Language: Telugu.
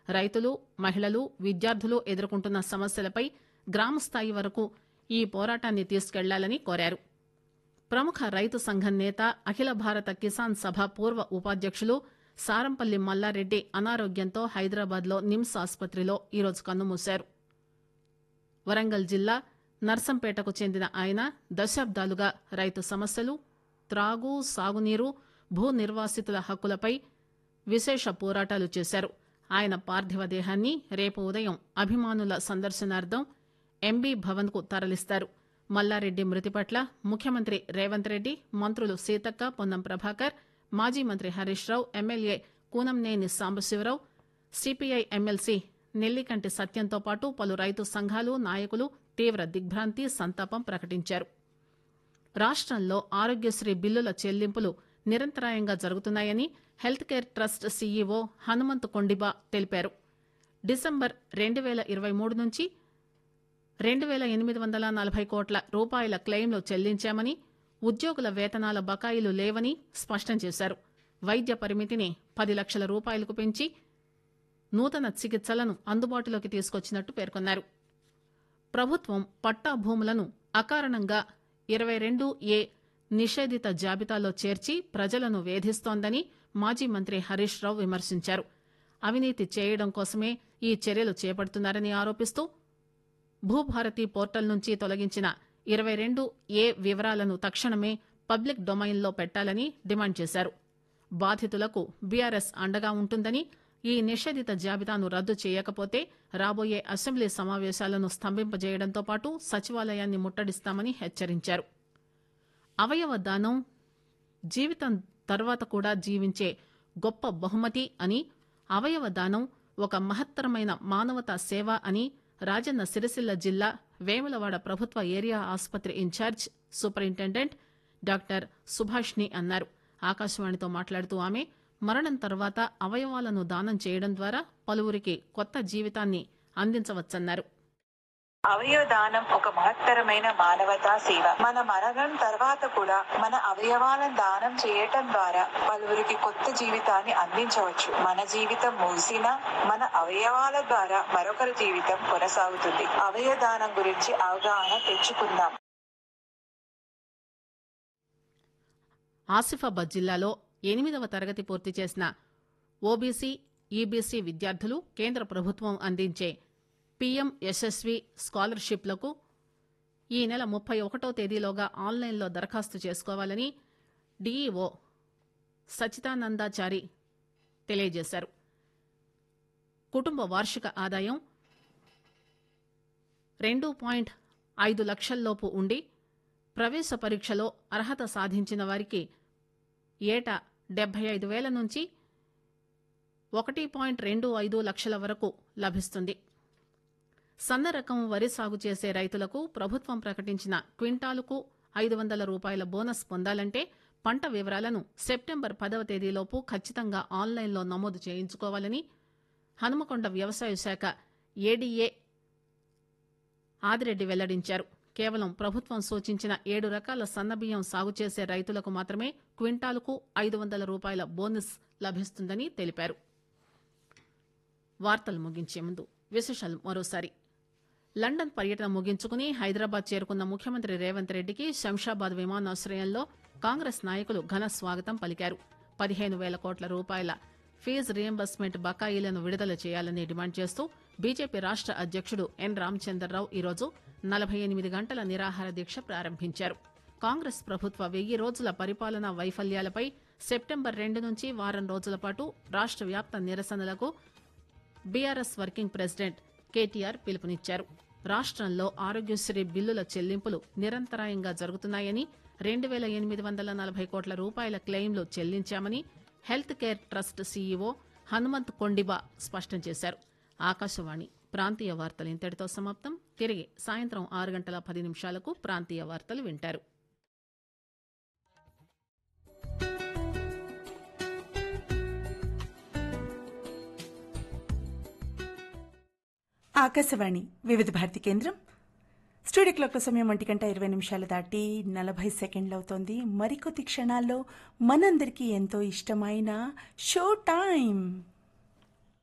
రైతులు మహిళలు విద్యార్థులు ఎదుర్కొంటున్న సమస్యలపై గ్రామ స్థాయి వరకు ఈ పోరాటాన్ని తీసుకెళ్లాలని కోరారు ప్రముఖ రైతు సంఘం నేత అఖిల భారత కిసాన్ సభ పూర్వ ఉపాధ్యక్షులు సారంపల్లి మల్లారెడ్డి అనారోగ్యంతో హైదరాబాద్ లో నిమ్స్ ఆసుపత్రిలో ఈరోజు కన్నుమూశారు వరంగల్ జిల్లా నర్సంపేటకు చెందిన ఆయన దశాబ్దాలుగా రైతు సమస్యలు త్రాగు సాగునీరు భూ నిర్వాసితుల హక్కులపై విశేష పోరాటాలు చేశారు ఆయన పార్థివ దేహాన్ని రేపు ఉదయం అభిమానుల సందర్శనార్థం ఎంబీ భవన్ కు తరలిస్తారు మల్లారెడ్డి మృతి పట్ల ముఖ్యమంత్రి రేవంత్ రెడ్డి మంత్రులు సీతక్క పొన్నం ప్రభాకర్ మాజీ మంత్రి Harish Rao MLA Kunamneni Sambasivarao CPI MLC Nellikanti సత్యంతో పాటు పలు రైతు సంఘాలు నాయకులు తీవ్ర దిగ్భ్రాంతి సంతాపం ప్రకటించారు రాష్టంలో ఆరోగ్యశ్రీ బిల్లుల చెల్లింపులు నిరంతరాయంగా జరుగుతున్నాయని health care trust CEO Hanumanth Kondiba తెలిపారు డిసెంబర్ రెండు వేల ఇరవై మూడు నుంచి రెండు వేల ఎనిమిది వందల నలభై కోట్ల రూపాయల క్లెయిమ్లు చెల్లించామని ఉద్యోగుల వేతనాల బకాయిలు లేవని స్పష్టం చేశారు వైద్య పరిమితిని పది లక్షల రూపాయలకు పెంచి నూతన చికిత్సలను అందుబాటులోకి తీసుకొచ్చినట్టు పేర్కొన్నారు ప్రభుత్వం పట్టా భూములను అకారణంగా ఇరవై రెండు ఏ నిషేధిత జాబితాలో చేర్చి ప్రజలను వేధిస్తోందని మాజీ మంత్రి హరీష్ రావు విమర్శించారు అవినీతి చేయడం కోసమే ఈ చర్యలు చేపడుతున్నారని ఆరోపిస్తూ భూభారతి పోర్టల్ నుంచి తొలగించిన ఇరవై రెండు ఏ వివరాలను తక్షణమే పబ్లిక్ డొమైన్లో పెట్టాలని డిమాండ్ చేశారు బాధితులకు బీఆర్ఎస్ అండగా ఉంటుందని ఈ నిషేధిత జాబితాను రద్దు చేయకపోతే రాబోయే అసెంబ్లీ సమావేశాలను స్తంభింపజేయడంతో పాటు సచివాలయాన్ని ముట్టడిస్తామని హెచ్చరించారు అవయవ దానం జీవితం తర్వాత కూడా జీవించే గొప్ప బహుమతి అని అవయవ దానం ఒక మహత్తరమైన మానవతా సేవ అని రాజన్న సిరిసిల్ల జిల్లా వేములవాడ ప్రభుత్వ ఏరియా ఆసుపత్రి ఇన్ఛార్జ్ సూపరింటెండెంట్ డాక్టర్ సుభాష్ని అన్నారు ఆకాశవాణితో మాట్లాడుతూ ఆమె మరణం తర్వాత అవయవాలను దానం చేయడం ద్వారా పలువురికి కొత్త జీవితాన్ని అందించవచ్చన్నారు అవయవ దానం ఒక మహత్తరమైన మానవతా సేవ మన మరణం తర్వాత కూడా మన అవయవాలను దానం చేయటం ద్వారా పలువురికి కొత్త జీవితాన్ని అందించవచ్చు మన జీవితం ముగిసినా మన అవయవాల ద్వారా మరొకరి జీవితం కొనసాగుతుంది అవయవ దానం గురించి అవగాహన తెచ్చుకుందాం ఆసిఫాబాద్ జిల్లాలో ఎనిమిదవ తరగతి పూర్తి చేసిన ఓబీసీ ఈబీసీ విద్యార్థులు కేంద్ర ప్రభుత్వం అందించే పీఎం యశస్వి స్కాలర్షిప్లకు ఈ నెల ముప్పై ఒకటో తేదీలోగా ఆన్లైన్లో దరఖాస్తు చేసుకోవాలని డీఈఓ సచితానందాచారి తెలియజేశారు కుటుంబ వార్షిక ఆదాయం రెండు పాయింట్ ఐదు లక్షల్లోపు ఉండి ప్రవేశ పరీక్షలో అర్హత సాధించిన వారికి ఏటా డెబ్బై ఐదు వేల నుంచి ఒకటి పాయింట్ రెండు ఐదు లక్షల వరకు లభిస్తుంది సన్న రకం వరి సాగు చేసే రైతులకు ప్రభుత్వం ప్రకటించిన క్వింటాలుకు ఐదు వందల రూపాయల బోనస్ పొందాలంటే పంట వివరాలను సెప్టెంబర్ పదవ తేదీలోపు ఖచ్చితంగా ఆన్లైన్లో నమోదు చేయించుకోవాలని హనుమకొండ వ్యవసాయ శాఖ ఏడీఏ ఆదిరెడ్డి వెల్లడించారు కేవలం ప్రభుత్వం సూచించిన ఏడు రకాల సన్నబియ్యం సాగు చేసే రైతులకు మాత్రమే క్వింటాలుకు ఐదు వందల రూపాయల బోనస్ లభిస్తుందని తెలిపారు వార్తలు ముగించే ముందు విశేషాలు మరోసారి లండన్ పర్యటన ముగించుకుని హైదరాబాద్ చేరుకున్న ముఖ్యమంత్రి రేవంత్ రెడ్డికి శంషాబాద్ విమానాశ్రయంలో కాంగ్రెస్ నాయకులు ఘన స్వాగతం పలికారు పదిహేను వేల కోట్ల రూపాయల ఫీజు రియంబర్స్మెంట్ బకాయిలను విడుదల చేయాలని డిమాండ్ చేస్తూ బీజేపీ రాష్ట అధ్యక్షుడు ఎన్ రామచంద్రరావు ఈరోజు నలభై ఎనిమిది గంటల నిరాహార దీక్ష ప్రారంభించారు కాంగ్రెస్ ప్రభుత్వ వెయ్యి రోజుల పరిపాలనా వైఫల్యాలపై సెప్టెంబర్ రెండు నుంచి వారం రోజుల పాటు రాష్ట వ్యాప్త నిరసనలకు బీఆర్ఎస్ వర్కింగ్ ప్రెసిడెంట్ కేటీఆర్ పిలుపునిచ్చారు రాష్ట్రంలో ఆరోగ్యశ్రీ బిల్లుల చెల్లింపులు నిరంతరాయంగా జరుగుతున్నాయని రెండు వేల ఎనిమిది వందల నలభై కోట్ల రూపాయల క్లెయిమ్లు చెల్లించామని health care trust CEO Hanumanth Kondiba స్పష్టం చేశారు ఆకాశవాణి ప్రాంతీయ వార్తలు ఇంతటితో సమాప్తం తిరిగి సాయంత్రం ఆరు గంటల పది నిమిషాలకు ప్రాంతీయ వార్తలు వింటారు ఆకాశవాణి వివిధ భారతి కేంద్రం స్టూడియో క్లాక్ సమయం ఒంటి గంట ఇరవై నిమిషాలు దాటి నలభై సెకండ్లు అవుతోంది మరికొద్ది క్షణాల్లో మనందరికీ ఎంతో ఇష్టమైన షో టైం